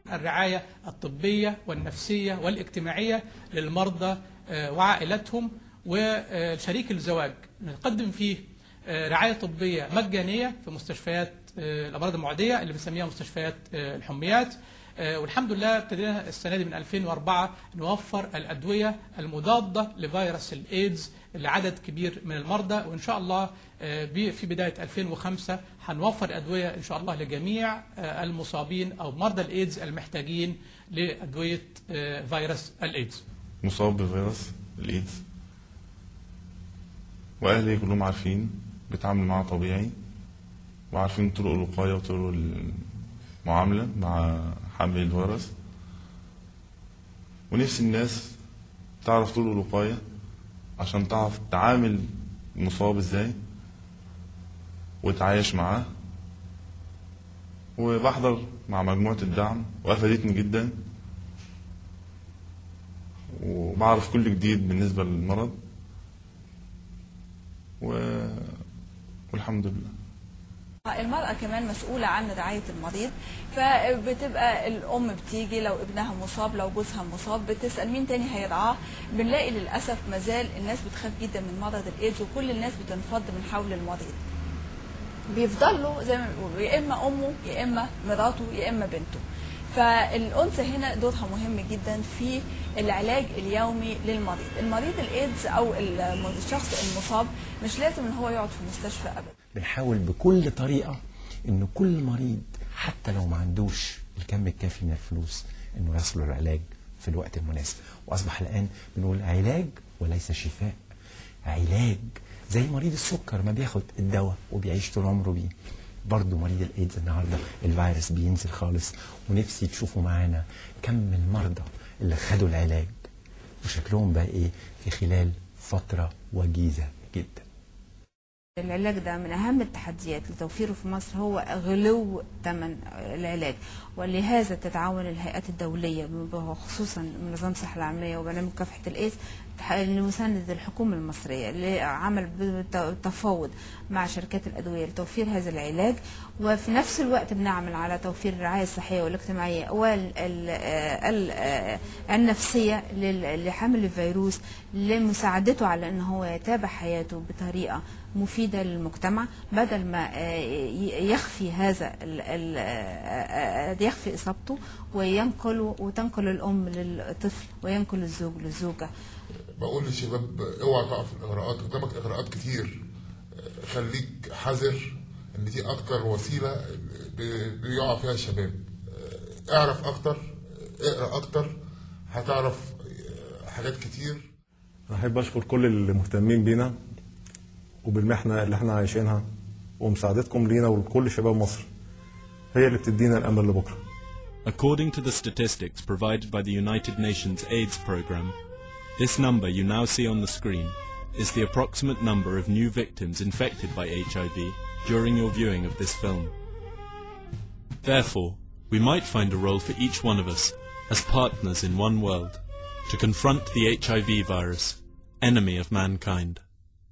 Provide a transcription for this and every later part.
الرعاية الطبية والنفسية والاجتماعية للمرضى آه، وعائلتهم وشريك الزواج نقدم فيه آه، رعاية طبية مجانية في مستشفيات آه، الأمراض المعدية اللي بنسميها مستشفيات آه، الحميات آه، والحمد لله ابتدينا السنة دي من 2004 نوفر الأدوية المضادة لفيروس الإيدز لعدد كبير من المرضى وإن شاء الله آه، ب- في بداية 2005 هنوفر أدوية إن شاء الله لجميع آه، المصابين أو مرضى الإيدز المحتاجين لأدوية آه، فيروس الإيدز مصاب بفيروس الايدز واهلي كلهم عارفين بيتعاملوا معاه طبيعي وعارفين طرق الوقايه وطرق المعامله مع حمل الفيروس ونفس الناس تعرف طرق الوقايه عشان تعرف تعامل المصاب ازاي وتعايش معاه وبحضر مع مجموعة الدعم وأفادتني جدا وبعرف كل جديد بالنسبة للمرض و... والحمد لله المرأة كمان مسؤولة عن رعاية المريض فبتبقى الأم بتيجي لو ابنها مصاب لو جوزها مصاب بتسأل مين تاني هيرعاه بنلاقي للأسف مازال الناس بتخاف جدا من مرض الإيدز وكل الناس بتنفض من حول المريض بيفضل له زي ما بيقولوا يا إما أمه يا إما مراته يا إما بنته فالأنثى هنا دورها مهم جدا في العلاج اليومي للمريض المريض الإيدز أو الشخص المصاب مش لازم إن هو يقعد في مستشفى أبدا بنحاول بكل طريقة ان كل مريض حتى لو ما عندوش الكم الكافي من الفلوس انه يصل العلاج في الوقت المناسب واصبح الان بنقول علاج وليس شفاء علاج زي مريض السكر ما بياخد الدواء وبيعيش طول عمره بيه برضه مريض الايدز النهارده الفيروس بينزل خالص ونفسي تشوفوا معانا كم المرضى اللي خدوا العلاج وشكلهم بقى ايه في خلال فتره وجيزه جدا العلاج ده من أهم التحديات لتوفيره في مصر هو غلو ثمن العلاج ولهذا تتعاون الهيئات الدولية وخصوصا منظمة الصحة العالمية وبرنامج مكافحة الإيدز لمساندة الحكومة المصرية لعمل تفاوض مع شركات الأدوية لتوفير هذا العلاج وفي نفس الوقت بنعمل على توفير الرعاية الصحية والاجتماعية والنفسية لحامل الفيروس لمساعدته على أنه هو يتابع حياته بطريقة مفيدة للمجتمع بدل ما يخفي هذا ال ال يخفي إصابته وينقل وتنقل الأم للطفل وينقل الزوج للزوجة بقول للشباب اوعى تقع في الاغراءات قدامك اغراءات كتير خليك حذر ان دي اكتر وسيله بيقع فيها الشباب اعرف اكتر اقرا اكتر هتعرف حاجات كتير أحب أشكر كل المهتمين بينا وبالمحنة اللي احنا عايشينها ومساعدتكم لينا ولكل شباب مصر هي اللي بتدينا الأمل لبكرة According to the statistics provided by the United Nations AIDS Programme, this number you now see on the screen is the approximate number of new victims infected by HIV during your viewing of this film. Therefore, we might find a role for each one of us as partners in one world to confront the HIV virus, enemy of mankind.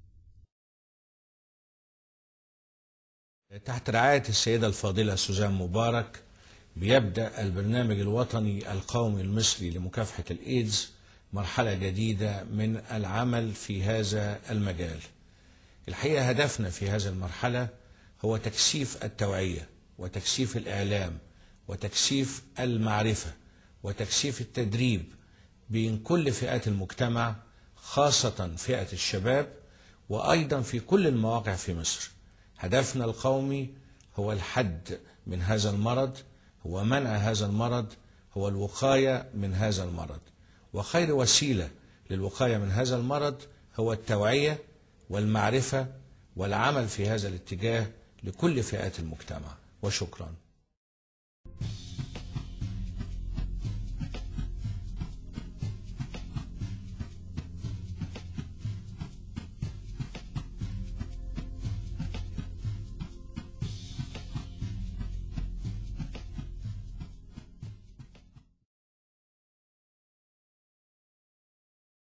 تحت رعاية السيدة الفاضلة سوزان مبارك بيبدأ البرنامج الوطني القومي المصري لمكافحة الإيدز مرحلة جديدة من العمل في هذا المجال الحقيقة هدفنا في هذه المرحلة هو تكثيف التوعية وتكثيف الإعلام وتكثيف المعرفة وتكثيف التدريب بين كل فئات المجتمع خاصة فئة الشباب وأيضا في كل المواقع في مصر هدفنا القومي هو الحد من هذا المرض هو منع هذا المرض هو الوقاية من هذا المرض وخير وسيلة للوقاية من هذا المرض هو التوعية والمعرفة والعمل في هذا الاتجاه لكل فئات المجتمع وشكرا